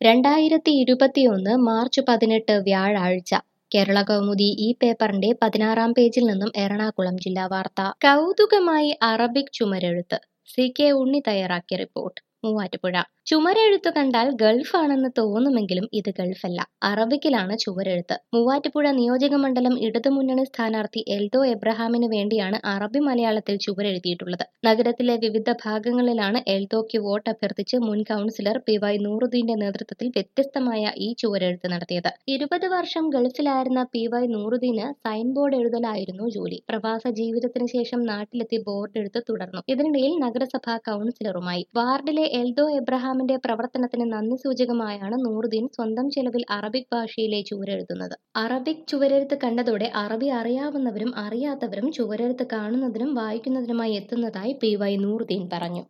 രണ്ടായിരത്തി ഇരുപത്തിയൊന്ന് മാർച്ച് പതിനെട്ട് വ്യാഴാഴ്ച കേരള കൗമുദി ഈ പേപ്പറിന്റെ പതിനാറാം പേജിൽ നിന്നും എറണാകുളം ജില്ലാ വാർത്ത കൗതുകമായി അറബിക് ചുമരെഴുത്ത് സി കെ ഉണ്ണി തയ്യാറാക്കിയ റിപ്പോർട്ട് മൂവാറ്റുപുഴ ചുമരെഴുത്ത് കണ്ടാൽ ഗൾഫാണെന്ന് തോന്നുമെങ്കിലും ഇത് ഗൾഫല്ല അറബിക്കിലാണ് ചുവരെഴുത്ത് മൂവാറ്റുപുഴ നിയോജക മണ്ഡലം ഇടതുമുന്നണി സ്ഥാനാർത്ഥി എൽദോ എബ്രഹാമിന് വേണ്ടിയാണ് അറബി മലയാളത്തിൽ ചുവരെഴുതിയിട്ടുള്ളത് നഗരത്തിലെ വിവിധ ഭാഗങ്ങളിലാണ് എൽദോയ്ക്ക് വോട്ട് അഭ്യർത്ഥിച്ച് മുൻ കൗൺസിലർ പി വൈ നൂറുദ്ദീന്റെ നേതൃത്വത്തിൽ വ്യത്യസ്തമായ ഈ ചുവരെഴുത്ത് നടത്തിയത് ഇരുപത് വർഷം ഗൾഫിലായിരുന്ന പി വൈ നൂറുദ്ദീന് സൈൻ ബോർഡ് എഴുതലായിരുന്നു ജോലി പ്രവാസ ജീവിതത്തിന് ശേഷം നാട്ടിലെത്തി ബോർഡ് എഴുത്ത് തുടർന്നു ഇതിനിടയിൽ നഗരസഭാ കൗൺസിലറുമായി വാർഡിലെ എൽദോ എബ്രഹാമിന്റെ പ്രവർത്തനത്തിന് നന്ദി സൂചകമായാണ് നൂറുദ്ദീൻ സ്വന്തം ചെലവിൽ അറബിക് ഭാഷയിലെ ചുവരെഴുതുന്നത് അറബിക് ചുവരെഴുത്ത് കണ്ടതോടെ അറബി അറിയാവുന്നവരും അറിയാത്തവരും ചുവരെഴുത്ത് കാണുന്നതിനും വായിക്കുന്നതിനുമായി എത്തുന്നതായി പി വൈ നൂറുദ്ദീൻ പറഞ്ഞു